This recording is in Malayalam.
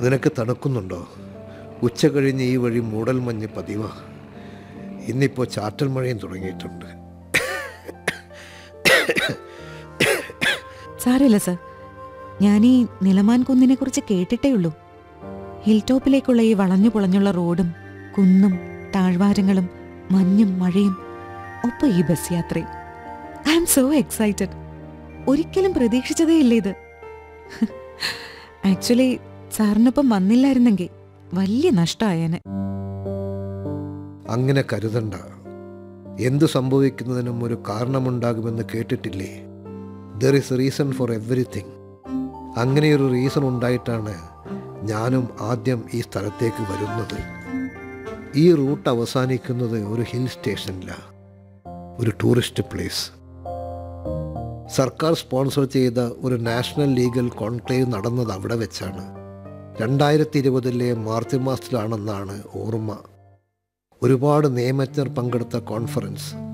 നിനക്ക് തണുക്കുന്നുണ്ടോ ഉച്ച കഴിഞ്ഞ് ഈ വഴി മൂടൽ മഞ്ഞ് പതിവാ ഇന്നിപ്പോൾ ചാറ്റൽ മഴയും തുടങ്ങിയിട്ടുണ്ട് സാരമില്ല സർ ഞാൻ ഈ നിലമാൻ കുന്നിനെ കുറിച്ച് കേട്ടിട്ടേ ഉള്ളൂ ഹിൽ ടോപ്പിലേക്കുള്ള ഈ വളഞ്ഞു പൊളഞ്ഞുള്ള റോഡും കുന്നും താഴ്വാരങ്ങളും മഞ്ഞും മഴയും ഒപ്പം ഈ ബസ് യാത്രയും ഐ ആം സോ എക്സൈറ്റഡ് ഒരിക്കലും പ്രതീക്ഷിച്ചതേ ഇല്ല ഇത് ആക്ച്വലി സാറിനൊപ്പം വന്നില്ലായിരുന്നെങ്കിൽ വലിയ നഷ്ടമായേനെ അങ്ങനെ കരുതണ്ട എന്തു സംഭവിക്കുന്നതിനും ഒരു കാരണമുണ്ടാകുമെന്ന് കേട്ടിട്ടില്ലേ there is reason for everything അങ്ങനെയൊരു റീസൺ ഉണ്ടായിട്ടാണ് ഞാനും ആദ്യം ഈ സ്ഥലത്തേക്ക് വരുന്നത് ഈ റൂട്ട് അവസാനിക്കുന്നത് ഒരു ഹിൽ സ്റ്റേഷനിലാണ് ഒരു ടൂറിസ്റ്റ് പ്ലേസ് സർക്കാർ സ്പോൺസർ ചെയ്ത ഒരു നാഷണൽ ലീഗൽ കോൺക്ലേവ് നടന്നത് അവിടെ വെച്ചാണ് രണ്ടായിരത്തി ഇരുപതിലെ മാർച്ച് മാസത്തിലാണെന്നാണ് ഓർമ്മ ഒരുപാട് നിയമജ്ഞർ പങ്കെടുത്ത കോൺഫറൻസ്